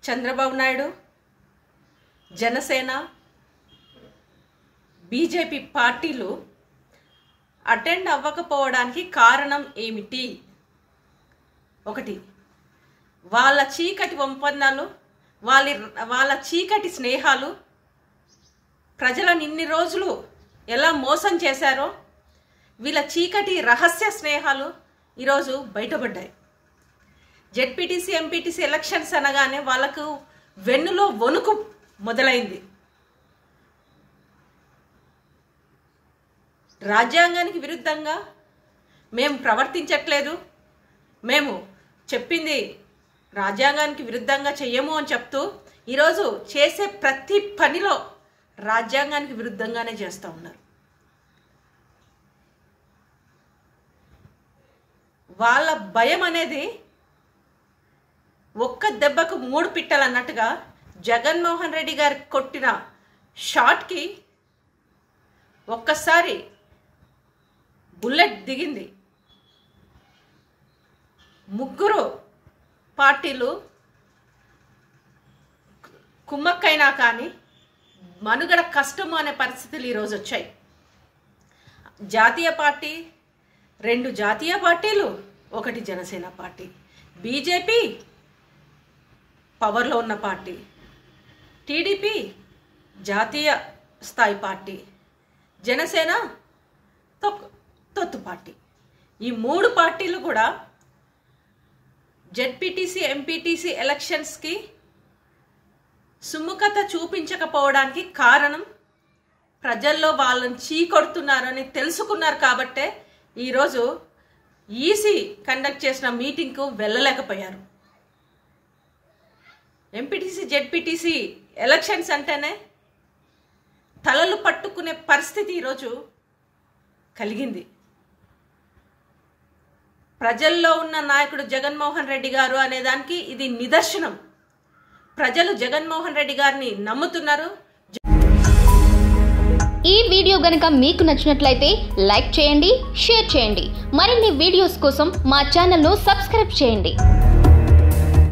Chandrababu Naidu Janasena BJP పార్టీలు attend అవ్వకపోవడానికి కారణం ఏమిటి ఒకటి వాళ్ళ చీకటి ఒప్పందాలు వాళ్ళ వాళ్ళ చీకటి స్నేహాలు ప్రజలను ఇన్ని రోజులు ఎలా మోసం చేశారో వీళ్ళ చీకటి రహస్య స్నేహాలు ఈరోజు బయటపడ్డాయి జెడ్పీటీసీ ఎంపీటీసీ ఎలక్షన్స్ అనగానే వాళ్ళకు వెన్నులో వణుకు మొదలైంది రాజ్యాంగానికి విరుద్ధంగా మేము ప్రవర్తించట్లేదు మేము చెప్పింది రాజ్యాంగానికి విరుద్ధంగా చెయ్యము అని చెప్తూ ఈరోజు చేసే ప్రతి పనిలో రాజ్యాంగానికి విరుద్ధంగానే చేస్తూ ఉన్నారు వాళ్ళ భయం అనేది ఒక్క దెబ్బకు మూడు పిట్టలు అన్నట్టుగా జగన్మోహన్ రెడ్డి గారు కొట్టిన షాట్కి ఒక్కసారి బుల్లెట్ దిగింది ముగ్గురు పార్టీలు కుమ్మక్కైనా కానీ మనుగడ కష్టము అనే పరిస్థితులు ఈరోజు వచ్చాయి జాతీయ పార్టీ రెండు జాతీయ పార్టీలు ఒకటి జనసేన పార్టీ బీజేపీ పవర్లో ఉన్న పార్టీ టీడీపీ జాతీయ స్థాయి పార్టీ జనసేన తొక్కు తొత్తు పార్టీ ఈ మూడు పార్టీలు కూడా జెడ్పీటీసీ ఎంపీటీసీ ఎలక్షన్స్కి సుముఖత చూపించకపోవడానికి కారణం ప్రజల్లో వాళ్ళని చీకొడుతున్నారని తెలుసుకున్నారు కాబట్టే ఈరోజు ఈసీ కండక్ట్ చేసిన మీటింగ్కు వెళ్ళలేకపోయారు ఎంపీటీసీ జెడ్పీటీసీ ఎలక్షన్స్ అంటేనే తలలు పట్టుకునే పరిస్థితి ఈరోజు కలిగింది ప్రజల్లో ఉన్న నాయకుడు జగన్మోహన్ రెడ్డి గారు అనే దానికి ఇది నిదర్శనం ప్రజలు జగన్మోహన్ రెడ్డి గారిని నమ్ముతున్నారు ఈ వీడియో గనుక మీకు నచ్చినట్లయితే లైక్ చేయండి షేర్ చేయండి మరిన్ని వీడియోస్ కోసం మా ఛానల్ను సబ్స్క్రైబ్ చేయండి